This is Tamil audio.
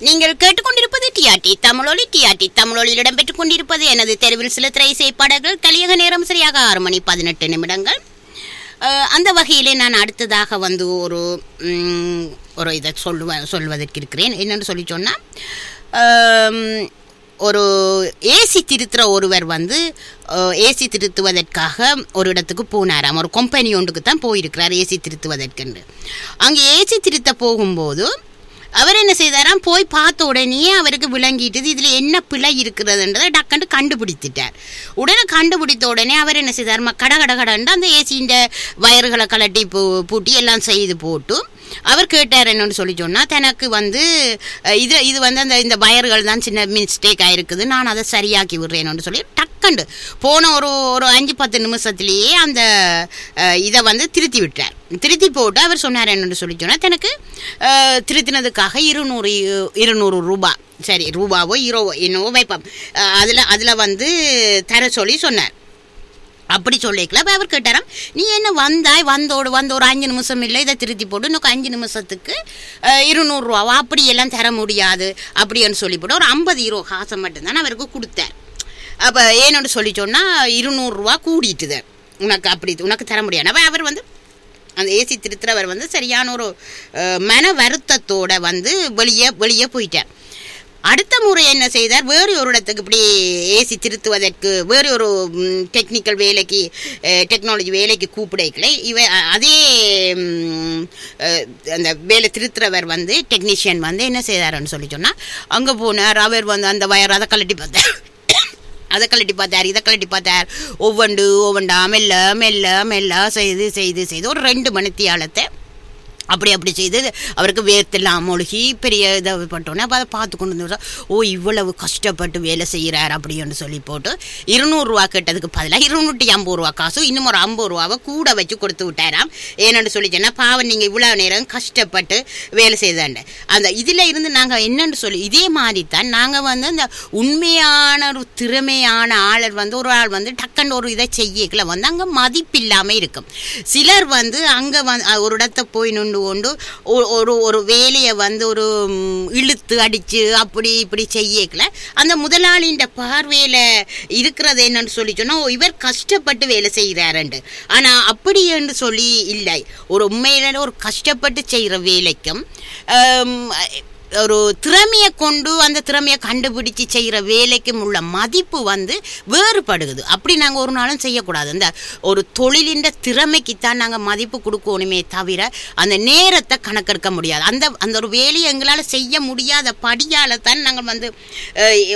நீங்கள் கேட்டுக்கொண்டிருப்பது டிஆர்டி தமிழொலி டிஆர்டி தமிழொலியில் இடம்பெற்றுக் கொண்டிருப்பது எனது தெருவில் சில திரை செய்ப்பாடல்கள் கலியக நேரம் சரியாக ஆறு மணி பதினெட்டு நிமிடங்கள் அஹ், அந்த வகையிலே நான் அடுத்ததாக வந்து ஒரு ம், ஒரு இதை சொல்லுவ சொல்வதற்கு இருக்கிறேன் என்னென்னு சொல்லி சொன்னால் ஒரு ஏசி திருத்துற ஒருவர் வந்து ஏசி திருத்துவதற்காக ஒரு இடத்துக்கு போனாராம் ஒரு கம்பெனி ஒன்றுக்கு தான் போயிருக்கிறார் ஏசி திருத்துவதற்கென்று அங்கே ஏசி திருத்த போகும்போது அவர் என்ன செய்தாராம் போய் பார்த்த உடனே அவருக்கு விளங்கிட்டது இதில் என்ன பிழை இருக்கிறதுன்றதை டக்குன்னு கண்டுபிடித்துட்டார் உடனே கண்டுபிடித்த உடனே அவர் என்ன செய்தார் ம- கட கட கடன்னு அந்த ஏசியின் வயர்களை கலட்டி பூ பூட்டி எல்லாம் செய்து போட்டு அவர் கேட்டார் என்னன்னு சொல்லி சொன்னால் தனக்கு வந்து அஹ், இது இது வந்து அந்த இந்த வயர்கள் தான் சின்ன மிஸ்டேக் ஆயிருக்குது நான் அதை சரியாக்கி விடுறேன்னு சொல்லி டக்குண்டு போன ஒரு ஒரு அஞ்சு பத்து நிமிஷத்துலேயே அந்த அஹ், இதை வந்து திருத்தி விட்டார் திருத்தி போட்டு அவர் சொன்னார் என்னன்னு சொல்லி சொன்னால் தனக்கு அஹ், திருத்தினதுக்காக இருநூறு இருநூறு ரூபாய் சரி ரூபாவோ ஈரோவோ என்னவோ வைப்போம் அதில் அதில் வந்து தர சொல்லி சொன்னார் அப்படி சொல்லிக்கல அப்போ அவர் கேட்டாராம் நீ என்ன வந்தாய் வந்தோடு வந்த ஒரு அஞ்சு நிமிஷம் இல்லை இதை திருத்தி போட்டு இன்னும் அஞ்சு நிமிஷத்துக்கு அஹ், இருநூறுவாவா அப்படியெல்லாம் தர முடியாது அப்படின்னு சொல்லி போட்டு ஒரு ஐம்பது ஈரோ காசை மட்டும்தான் அவருக்கு கொடுத்தார் அப்போ ஏன்னு சொல்லி சொன்னால் இருநூறுவா கூடிட்டுது உனக்கு அப்படி உனக்கு தர முடியாது அப்போ அவர் வந்து அந்த ஏசி திருத்துறவர் வந்து சரியான ஒரு அஹ், மன வருத்தத்தோட வந்து வெளியே வெளியே போயிட்டார் அடுத்த முறை என்ன செய்தார் வேறு ஒரு இடத்துக்கு இப்படி ஏசி திருத்துவதற்கு வேறு ஒரு டெக்னிக்கல் வேலைக்கு டெக்னாலஜி வேலைக்கு கூப்பிடைக்கல இவ அ- அதே ம், அஹ், அந்த வேலை திருத்துறவர் வந்து டெக்னீஷியன் வந்து என்ன செய்தாருன்னு சொல்லி சொன்னால் அங்கே போனார் அவர் வந்து அந்த வயர் அதை கழட்டி பார்த்தார் அதை கழட்டி பார்த்தார் இதை கழட்டி பார்த்தார் ஒவ்வொண்டு ஒவ்வொண்டா மெல்ல மெல்ல மெல்ல செய்து செய்து செய்து ஒரு ரெண்டு மணித்தியாலத்தை அப்படி அப்படி செய்து அவருக்கு வேர்த்தெல்லாம் மூழ்கி பெரிய இதை பட்டோன்னே அப்போ அதை பார்த்து கொண்டு வந்து ஓ இவ்வளவு கஷ்டப்பட்டு வேலை செய்கிறார் அப்படின்னு சொல்லி போட்டு இருநூறுவா கேட்டதுக்கு பதிலாக இருநூற்றி ஐம்பது ரூபா காசு இன்னும் ஒரு ஐம்பது ரூபாவை கூட வச்சு கொடுத்து விட்டாராம் ஏன்னு சொல்லி சொன்னா பாவம் நீங்கள் இவ்வளோ நேரம் கஷ்டப்பட்டு வேலை செய்தாண்ட அந்த இதில் இருந்து நாங்கள் என்னன்னு சொல்லி இதே மாதிரி தான் நாங்கள் வந்து அந்த உண்மையான ஒரு திறமையான ஆளர் வந்து ஒரு ஆள் வந்து டக்குன்னு ஒரு இதை செய்யக்கல வந்து அங்கே மதிப்பில்லாமல் இருக்கும் சிலர் வந்து அங்கே வந்து ஒரு இடத்த போய் நின்று கொண்டு ஒ- ஒரு ஒரு வேலையை வந்து ஒரு ம், இழுத்து அடித்து அப்படி இப்படி செய்யக்கல அந்த முதலாளின்ற பார்வையில் இருக்கிறது என்னன்னு சொல்லி சொன்னால் ஓ, இவர் கஷ்டப்பட்டு வேலை செய்கிறாருண்டு ஆனால் அப்படி என்று சொல்லி இல்லை ஒரு உண்மையில ஒரு கஷ்டப்பட்டு செய்கிற வேலைக்கும் ஆம், ஒரு திறமையை கொண்டு அந்த திறமையை கண்டுபிடிச்சு செய்கிற வேலைக்கும் உள்ள மதிப்பு வந்து வேறுபடுகுது அப்படி நாங்கள் ஒரு நாளும் செய்யக்கூடாது அந்த ஒரு தொழிலின் திறமைக்குத்தான் நாங்கள் மதிப்பு கொடுக்கணுமே தவிர அந்த நேரத்தை கணக்கெடுக்க முடியாது அந்த அந்த ஒரு வேலையை எங்களால் செய்ய முடியாத படியால் தான் நாங்கள் வந்து அஹ்,